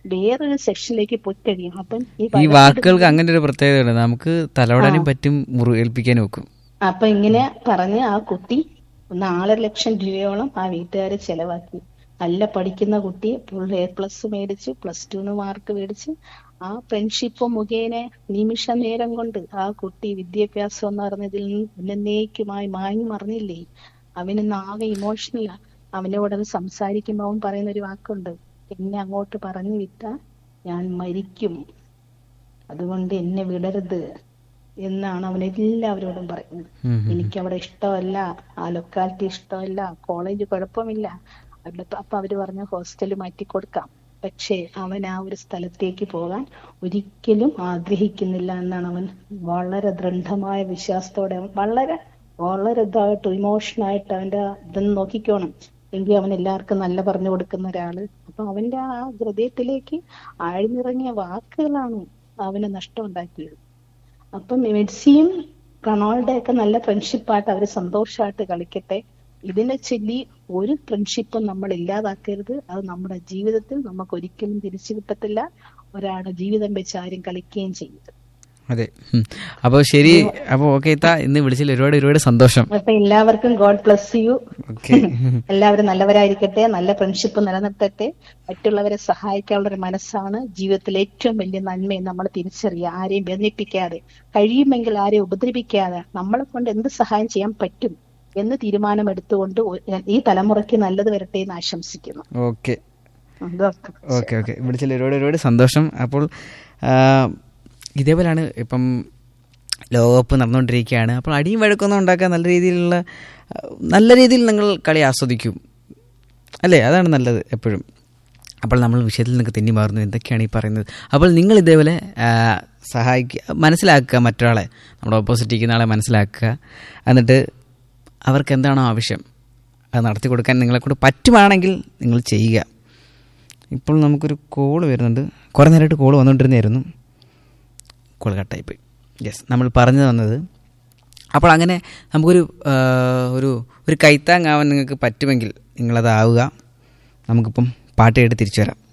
വേറൊരു സെക്ഷനിലേക്ക് പോയി കഴിയും അപ്പം ഈ ഈ വഴക്ക് വാക്കുകൾക്ക് അങ്ങനെ ഒരു പ്രത്യേകതയുണ്ട് നമുക്ക് തലോടാനും പറ്റും മുറിവേൽപ്പിക്കാനും ഒക്കും അപ്പൊ ഇങ്ങനെ പറഞ്ഞ് ആ കുട്ടി നാലര ലക്ഷം രൂപയോളം ആ വീട്ടുകാര് ചെലവാക്കി നല്ല പഠിക്കുന്ന കുട്ടി ഫുൾ എ പ്ലസ് മേടിച്ച് പ്ലസ് ടുന്ന് മാർക്ക് മേടിച്ച് ആ ഫ്രണ്ട്ഷിപ്പ് മുഖേന നിമിഷ നേരം കൊണ്ട് ആ കുട്ടി വിദ്യാഭ്യാസം എന്ന് പറഞ്ഞതിൽ നിന്ന് എന്നേക്കുമായി മാങ്ങി മറിഞ്ഞില്ലേ അവന് ആകെ ഇമോഷണലാ അവനോടത് സംസാരിക്കുമ്പോൾ അവൻ പറയുന്ന ഒരു വാക്കുണ്ട് എന്നെ അങ്ങോട്ട് പറഞ്ഞു വിട്ടാ ഞാൻ മരിക്കും അതുകൊണ്ട് എന്നെ വിടരുത് എന്നാണ് അവൻ എല്ലാവരോടും പറയുന്നത് ഉം ഉം. എനിക്ക് അവിടെ ഇഷ്ടമല്ല ആ ലൊക്കാലിറ്റി ഇഷ്ടമല്ല കോളേജ് കുഴപ്പമില്ല അവിടെ അപ്പൊ അവര് പറഞ്ഞ ഹോസ്റ്റൽ മാറ്റി കൊടുക്കാം പക്ഷേ അവൻ ആ ഒരു സ്ഥലത്തേക്ക് പോകാൻ ഒരിക്കലും ആഗ്രഹിക്കുന്നില്ല എന്നാണ് അവൻ വളരെ ദൃഢമായ വിശ്വാസത്തോടെ അവൻ വളരെ വളരെ ഇതായിട്ട് ഇമോഷനായിട്ട് അവന്റെ ഇതൊന്ന് നോക്കിക്കോണം എങ്കിൽ അവൻ എല്ലാവർക്കും നല്ല പറഞ്ഞു കൊടുക്കുന്ന ഒരാള് അപ്പൊ അവന്റെ ആ ഹൃദയത്തിലേക്ക് ആഴ്ന്നിറങ്ങിയ വാക്കുകളാണ് അവന് നഷ്ടം ഉണ്ടാക്കിയത് അപ്പം മെഡ്സിയും റൊണാൾഡോ ഒക്കെ നല്ല ഫ്രണ്ട്ഷിപ്പായിട്ട് അവര് സന്തോഷമായിട്ട് കളിക്കട്ടെ ഇതിനെ ചൊല്ലി ഒരു ഫ്രണ്ട്ഷിപ്പും നമ്മൾ ഇല്ലാതാക്കരുത് അത് നമ്മുടെ ജീവിതത്തിൽ നമുക്ക് ഒരിക്കലും തിരിച്ചു കിട്ടത്തില്ല ഒരാളുടെ ജീവിതം വെച്ച് ആരും കളിക്കുകയും ചെയ്യരുത് അതെ ഉം. അപ്പോൾ ശരി അപ്പോൾ ഓക്കെ ഇത്ത ഇന്ന് വിളിച്ചതിൽ ഒരുപാട് ഒരുപാട് സന്തോഷം അപ്പൊ എല്ലാവർക്കും ഗോഡ് ബ്ലസ് യു ഓക്കെ എല്ലാവരും നല്ലവരായിരിക്കട്ടെ നല്ല ഫ്രണ്ട്ഷിപ്പ് നിലനിർത്തട്ടെ മറ്റുള്ളവരെ സഹായിക്കാനുള്ള ഒരു മനസ്സാണ് ജീവിതത്തിൽ ഏറ്റവും വലിയ നന്മയും നമ്മൾ തിരിച്ചറിയുക ആരെയും ബന്ധിപ്പിക്കാതെ കഴിയുമെങ്കിൽ ആരെയും ഉപദ്രവിക്കാതെ നമ്മളെ കൊണ്ട് എന്ത് സഹായം ചെയ്യാൻ പറ്റും എന്ന് തീരുമാനമെടുത്തുകൊണ്ട് ഒ- ഈ തലമുറയ്ക്ക് നല്ലത് വരട്ടെ എന്ന് ആശംസിക്കുന്നു ഓക്കെ ഇതൊക്കെ. ഓക്കെ ഓക്കെ വിളിച്ചതിൽ ഒരുപാട് ഒരുപാട് സന്തോഷം അപ്പോൾ ആ, ഇതേപോലെയാണ് ഇപ്പം ലോകകപ്പ് നടന്നുകൊണ്ടിരിക്കുകയാണ് അപ്പോൾ അടിയും വഴക്കൊന്നും ഉണ്ടാക്കാൻ നല്ല രീതിയിലുള്ള ആ, നല്ല രീതിയിൽ നിങ്ങൾ കളി ആസ്വദിക്കും അല്ലേ അതാണ് നല്ലത് എപ്പോഴും അപ്പോൾ നമ്മൾ വിഷയത്തിൽ നിങ്ങൾക്ക് തെന്നി മാറുന്നു എന്തൊക്കെയാണ് ഈ പറയുന്നത് അപ്പോൾ നിങ്ങൾ ഇതേപോലെ ആ, സഹായിക്കുക മനസ്സിലാക്കുക മറ്റൊരാളെ നമ്മുടെ ഓപ്പോസിറ്റ് ഇരിക്കുന്ന ആളെ മനസ്സിലാക്കുക എന്നിട്ട് അവർക്ക് എന്താണോ ആവശ്യം അത് നടത്തി കൊടുക്കാൻ നിങ്ങളെക്കൊണ്ട് പറ്റുവാണെങ്കിൽ നിങ്ങൾ ചെയ്യുക ഇപ്പോൾ നമുക്കൊരു കോൾ വരുന്നുണ്ട് കുറേ നേരമായിട്ട് കോൾ വന്നുകൊണ്ടിരുന്നായിരുന്നു കോൾ കട്ടായിപ്പോയി യെസ് നമ്മൾ പറഞ്ഞു വന്നത് അപ്പോൾ അങ്ങനെ നമുക്കൊരു ആ, ഒരു ഒരു കൈത്താങ്ങാവാൻ നിങ്ങൾക്ക് പറ്റുമെങ്കിൽ നിങ്ങളതാവുക നമുക്കിപ്പം പാട്ട് കേട്ട് തിരിച്ചു വരാം